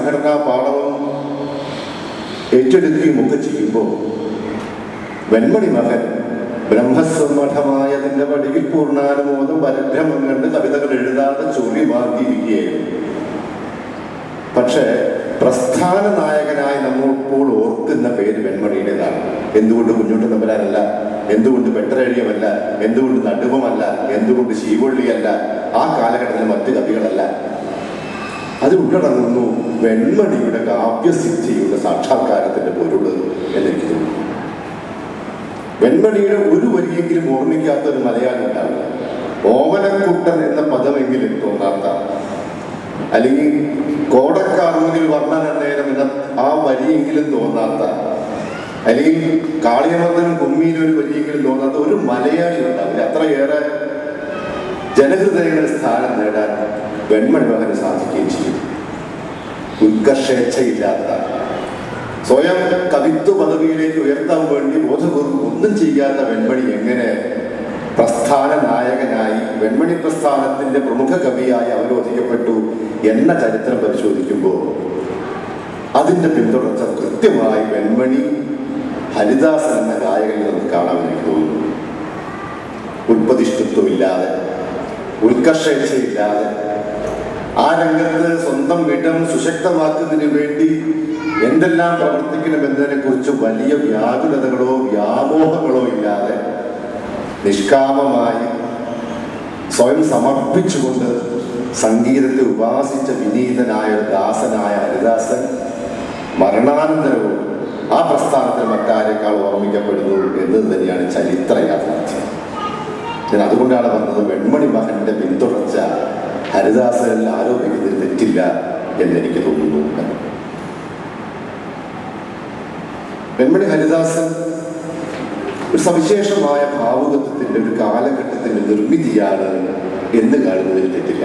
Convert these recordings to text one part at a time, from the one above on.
സംഘടനാ പാഠവും ഏറ്റെടുക്കുകയും ഒക്കെ ചെയ്യുമ്പോൾ വെൺമണി മകൻ ബ്രഹ്മസമ്മഠമായതിന്റെ പടിയിൽ പൂർണ്ണാനുമോദം പരബ്രഹ്മം കണ്ട് കവിതകൾ എഴുതാതെ ചൊറി വാങ്ങിയിരിക്കുകയായിരുന്നു പക്ഷേ പ്രസ്ഥാന നായകനായി നമ്മൾ ഇപ്പോൾ ഓർക്കുന്ന പേര് വെൺമണിയുടേതാണ് എന്തുകൊണ്ട് മുന്നോട്ട് നമ്പരാനല്ല എന്തുകൊണ്ട് പെട്ടരഴിയമല്ല എന്തുകൊണ്ട് നടുവമല്ല എന്തുകൊണ്ട് ശീവൊള്ളിയല്ല ആ കാലഘട്ടത്തിലെ മറ്റ് കവികളല്ല അത് ഉള്ളടങ്ങുന്നു വെൺമണിയുടെ കാവ്യസിദ്ധിയുടെ സാക്ഷാത്കാരത്തിന്റെ പൊരുള് എന്നെനിക്ക് തോന്നുന്നു വെൺമണിയുടെ ഒരു വരിയെങ്കിലും ഓർമ്മിക്കാത്ത ഒരു മലയാളി ഉണ്ടാവില്ല ഓമനക്കുട്ടൻ എന്ന പദമെങ്കിലും തോന്നാത്ത അല്ലെങ്കിൽ കോടക്കാർമുകിൽ വർണ്ണന നേരം എന്ന ആ വരിയെങ്കിലും തോന്നാത്ത അല്ലെങ്കിൽ കാളിയമർദ്ദനും കുമ്മിയിലും ഒരു വരിയെങ്കിലും തോന്നാത്ത ഒരു മലയാളി ഉണ്ടാവില്ല അത്രയേറെ ജനഹൃദയങ്ങളിൽ സ്ഥാനം നേടാൻ വെൺമണി മകന് സാധിക്കുകയും ചെയ്യും ഉത്കർഷേച്ഛയില്ലാത്തതാണ് സ്വയം കവിത്വ പദവിയിലേക്ക് ഉയർത്താൻ വേണ്ടി ബോധപൂർവ്വം ഒന്നും ചെയ്യാത്ത വെൺമണി എങ്ങനെ പ്രസ്ഥാന നായകനായി വെൺമണി പ്രസ്ഥാനത്തിന്റെ പ്രമുഖ കവിയായി അവരോധിക്കപ്പെട്ടു എന്ന ചരിത്രം പരിശോധിക്കുമ്പോൾ അതിന്റെ പിന്തുടർച്ച കൃത്യമായി വെൺമണി ഹരിദാസൻ എന്ന ഗായകനിൽ നമുക്ക് കാണാമെന്ന് എനിക്ക് തോന്നുന്നു ഉൽപ്പതിഷ്ഠിത്വമില്ലാതെ ഉത്കർഷയില്ലാതെ ആ രംഗത്ത് സ്വന്തം ഇടം സുശക്തമാക്കുന്നതിന് വേണ്ടി എന്തെല്ലാം പ്രവർത്തിക്കണമെന്നതിനെ കുറിച്ച് വലിയ വ്യാകുലതകളോ വ്യാമോഹങ്ങളോ ഇല്ലാതെ നിഷ്കാമമായി സ്വയം സമർപ്പിച്ചുകൊണ്ട് സംഗീതത്തെ ഉപാസിച്ച വിനീതനായ ഒരു ദാസനായ ഹരിദാസൻ മരണാനന്തരവും ആ പ്രസ്ഥാനത്തിൽ മറ്റാരെക്കാൾ ഓർമ്മിക്കപ്പെടുന്നു എന്നത് തന്നെയാണ് ചരിത്ര യാഥാർത്ഥ്യം ഞാൻ അതുകൊണ്ടാണ് പറഞ്ഞത് വെൺമണി മകന്റെ പിന്തുടർച്ച ഹരിദാസനിൽ ആരോപിക്കുന്നതിൽ തെറ്റില്ല എന്നെനിക്ക് തോന്നുന്നു വെൺമണി ഹരിദാസൻ ഒരു സവിശേഷമായ ഭാവുകത്വത്തിന്റെ ഒരു കാലഘട്ടത്തിന്റെ നിർമ്മിതിയാണ് എന്ന് കാണുന്നതിൽ തെറ്റില്ല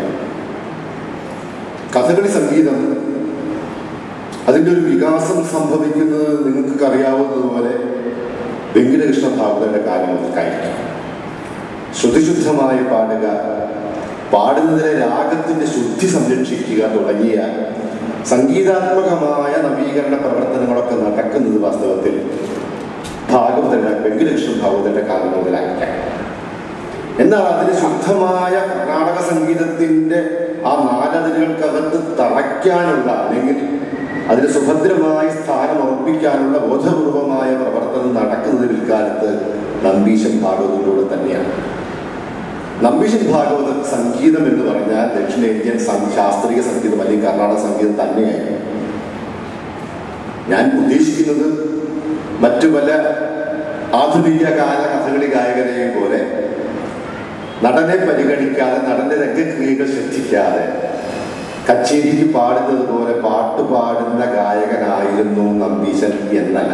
കഥകളി സംഗീതം അതിന്റെ ഒരു വികാസം സംഭവിക്കുന്നത് നിങ്ങൾക്ക് അറിയാവുന്നതുപോലെ വെങ്കിടകൃഷ്ണ ഭാഗവതയുടെ കാലം മുതൽക്കായിരിക്കും ശ്രുതിശുദ്ധമായി പാടുക പാടുന്നതിലെ രാഗത്തിന്റെ ശുദ്ധി സംരക്ഷിക്കുക തുടങ്ങിയ സംഗീതാത്മകമായ നവീകരണ പ്രവർത്തനങ്ങളൊക്കെ നടക്കുന്നത് വാസ്തവത്തിൽ ഭാഗവതന്റെ വെങ്കിടകൃഷ്ണ ഭാഗവതന്റെ കാലം മുതലായിരിക്കാം എന്നാൽ അതിന് ശുദ്ധമായ കർണാടക സംഗീതത്തിന്റെ ആ നാലതിരുകൾക്കകത്ത് തറയ്ക്കാനുള്ള അല്ലെങ്കിൽ അതിന് സുഭദ്രമായി സ്ഥാനം ഉറപ്പിക്കാനുള്ള ബോധപൂർവമായ പ്രവർത്തനം നടക്കുന്നത് പിൽക്കാലത്ത് നമ്പീശൻ ഭാഗവതത്തിലൂടെ തന്നെയാണ് നമ്പീശൻ ഭാഗവത സംഗീതം എന്ന് പറഞ്ഞാൽ ദക്ഷിണേന്ത്യൻ സം- ശാസ്ത്രീയ സംഗീതം അല്ലെങ്കിൽ കർണാടക സംഗീതം തന്നെയായിരുന്നു ഞാൻ ഉദ്ദേശിക്കുന്നത് മറ്റു പല ആധുനിക കാല കഥകളി ഗായകരെയും പോലെ നടനെ പരിഗണിക്കാതെ നടന്റെ രംഗക്രിയകൾ ശ്രദ്ധിക്കാതെ കച്ചേരിക്ക് പാടുന്നത് പോലെ പാട്ട് പാടുന്ന ഗായകനായിരുന്നു നമ്പീശൻ എന്നല്ല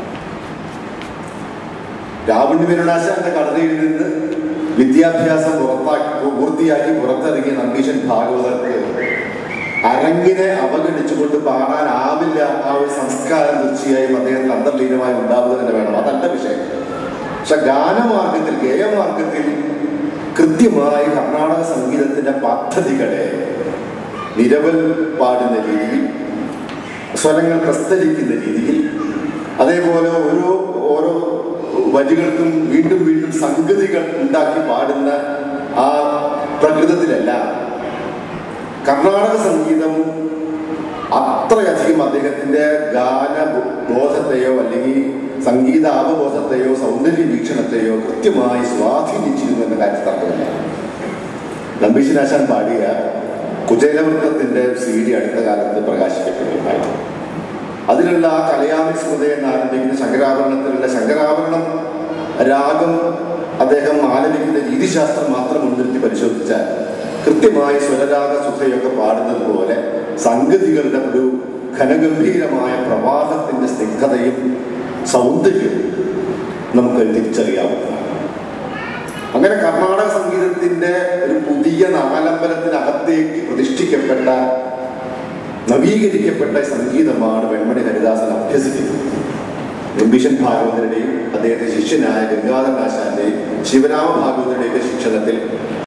രാവണി വരുണാശാന്റെ കടലയിൽ നിന്ന് വിദ്യാഭ്യാസം പുറത്താക്കി പൂർത്തിയാക്കി പുറത്തിറങ്ങിയ നമ്പീശൻ ഭാഗവതർക്ക് അരങ്ങിനെ അവഗണിച്ചുകൊണ്ട് പാടാനാവില്ല ആ ഒരു സംസ്കാരം തീർച്ചയായും അദ്ദേഹത്തിന് അന്തർലീനമായി ഉണ്ടാവുക തന്നെ വേണം അതല്ല വിഷയം പക്ഷെ ഗാനമാർഗത്തിൽ ഗേയമാർഗത്തിൽ കൃത്യമായി കർണാടക സംഗീതത്തിന്റെ പദ്ധതികളെ നിരവൽ പാടുന്ന രീതിയിൽ സ്വരങ്ങൾ പ്രസ്തരിക്കുന്ന രീതിയിൽ അതേപോലെ ഓരോ ഓരോ വരികൾക്കും വീണ്ടും വീണ്ടും സംഗതികൾ ഉണ്ടാക്കി പാടുന്ന ആ പ്രകൃതത്തിലെല്ലാം കർണാടക സംഗീതം അത്രയധികം അദ്ദേഹത്തിന്റെ ഗാന ബോധത്തെയോ അല്ലെങ്കിൽ സംഗീത അവബോധത്തെയോ സൗന്ദര്യ വീക്ഷണത്തെയോ കൃത്യമായി സ്വാധീനിച്ചിരുന്നു എന്ന കാര്യത്തിൽ തർക്കമില്ല നമ്പീശനാശാൻ പാടിയ കുചേലവൃത്തത്തിന്റെ സി ഡി അടുത്ത കാലത്ത് പ്രകാശിക്കപ്പെടുകയുണ്ടായി അതിലുള്ള ആ കലയാമി സ്മൃതി എന്ന് ആരംഭിക്കുന്ന ശങ്കരാഭരണത്തിലുള്ള ശങ്കരാഭരണം രാഗം അദ്ദേഹം ആലപിക്കുന്ന രീതിശാസ്ത്രം മാത്രം മുൻനിർത്തി പരിശോധിച്ചാൽ കൃത്യമായി സ്വരരാഗ സുധയൊക്കെ പാടുന്നത് പോലെ സംഗതികളുടെ ഒരു ഘനഗംഭീരമായ പ്രവാഹത്തിന്റെ സ്നിഗ്ധതയും സൗന്ദര്യവും നമുക്ക് തിരിച്ചറിയാവുന്നതാണ് അങ്ങനെ കർണാടക സംഗീതത്തിന്റെ ഒരു പുതിയ നാലമ്പലത്തിനകത്തേക്ക് പ്രതിഷ്ഠിക്കപ്പെട്ട നവീകരിക്കപ്പെട്ട സംഗീതമാണ് വെൺമണി ഹരിദാസൻ അഭ്യസിക്കുന്നത് ഗംഭീഷൻ ഭാഗവതരുടെയും അദ്ദേഹത്തെ ശിഷ്യനായ ഗംഗാധരനാശാന്റെയും ശിവരാമ ഭാഗവതരുടെയും ശിക്ഷണത്തിൽ